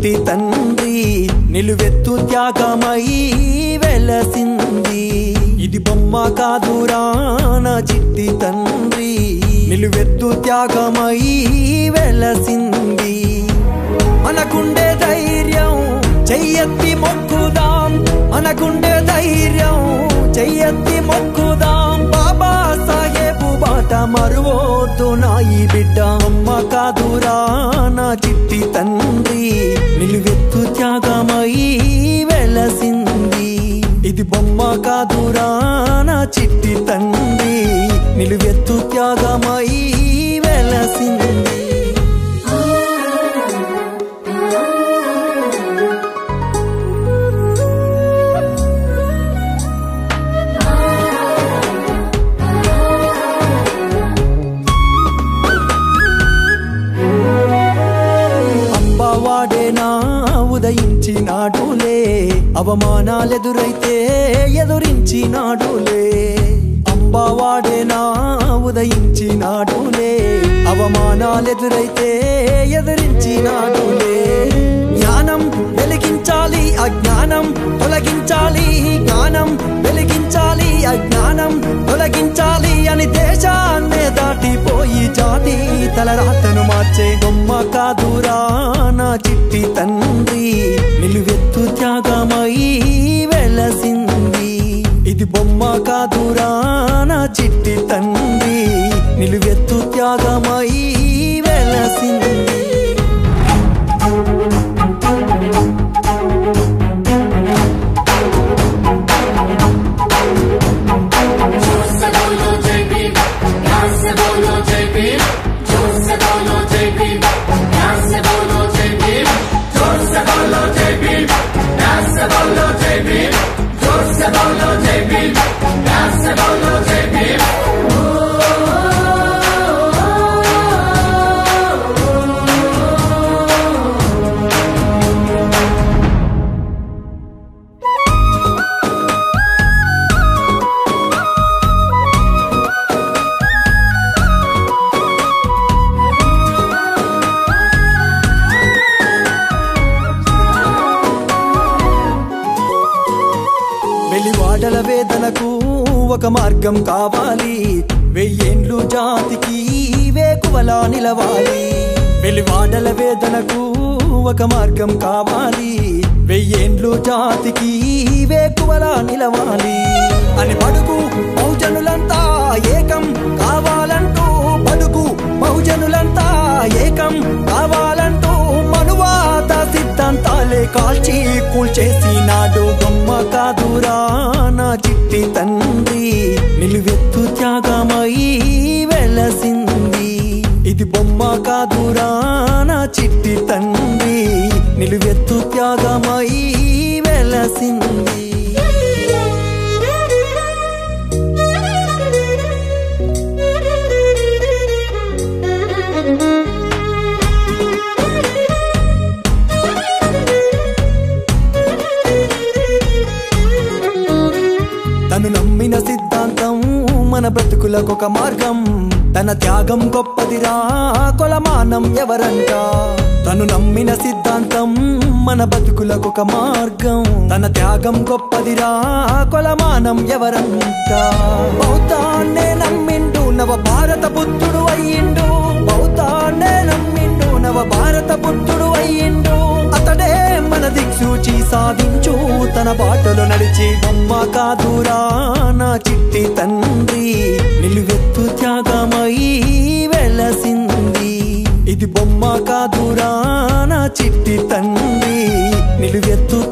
చిట్టి తండ్రి నిలువెత్తు త్యాగమై వెలసింది ఇది బొమ్మ కాదురా నా చిట్టి తండ్రి నిలువెత్తు త్యాగమై వెలసింది మనకుండే ధైర్యం చెయ్యెత్తి మొక్కుదాం మనకుండే ధైర్యం చెయ్యెత్తి మొక్కుదాం బాబా సాహేబు బాట మరువోద్దు నా ఈ బిడ్డ అమ్మ కాదురా నా చిట్టి తండ్రి నిలువెత్తు త్యాగమై వెలసింది ఇది బొమ్మ కాదురా నా చిట్టి తండ్రి నిలువెత్తు త్యాగమై వెలసింది అంబవాడేనా ఉదయించినాడులే అవమానాలెదురైతే ఎదురించినాడులే అంబవాడేనా ఉదయించినాడులే అవమానాలెదురైతే ఎదురించినాడులే జ్ఞానం వెలిగించాలి అజ్ఞానం తొలగించాలి జ్ఞానం వెలిగించాలి అజ్ఞానం తొలగించాలి అని దేశాన్నే దాటిపోయి జాతి తలరాతను మార్చే బొమ్మ కాదురా నా చిట్టి తండ్రి నిలువెత్తు త్యాగమై వెలసింది ఇది బొమ్మ కాదురా నా చిట్టి తండ్రి నిలువెత్తు త్యాగమై వెలసింది जोर से बोलो जय भीम प्यार से बोलो जय भीम जोर से बोलो जय भीम प्यार से बोलो जय भीम जोर से बोलो जय भीम प्यार से बोलो जय भीम जोर से बोलो जय भीम प्यार से बोलो जय भीम వెలివాడల వేదనకు ఒక మార్గం కావాలి వెయ్యేండ్లు జాతికి వేకువలా నిలవాలి వెలివాడల వేదనకు ఒక మార్గం కావాలి వెయ్యేండ్లు జాతికి వేకువలా నిలవాలి అని బడుగు బహుజనులంతా ఏకం కావాలంటూ బడుగు బహుజనులంతా ఏకం కావాలంటూ మనువాత సిద్ధాంతాలే కాల్చి కూల్చేసినాడు బొమ్మ కాదురా నా చిట్టి తండ్రి నిలువెత్తు త్యాగమై వెలసింది ఇది బొమ్మ కాదురా నా చిట్టి తండ్రి నిలువెత్తు త్యాగమై వెలసింది తను నమ్మిన సిద్ధాంతం మన బ్రతుకులకొక మార్గం తన త్యాగం గొప్పదిరా కొలమానం ఎవరంట తను నమ్మిన సిద్ధాంతం మన బతుకులకొక మార్గం తన త్యాగం గొప్పదిరా కొలమానం ఎవరంట బౌతాన్నే నమ్మిండు నవ భారత బుద్ధుడు అయ్యిండు బౌతాన్నే నమ్మిండు నవ భారత బుద్ధుడు అయ్యిండు అతడే మన దిక్సూచి సాధించు తన బాటలో నడిచి అమ్మ కాదురా నా చిట్టి తండ్రి నిలువెత్తు త్యాగమై వెలసింది ఇది బొమ్మ కాదురా నా చిట్టి తండ్రి నిలువెత్తు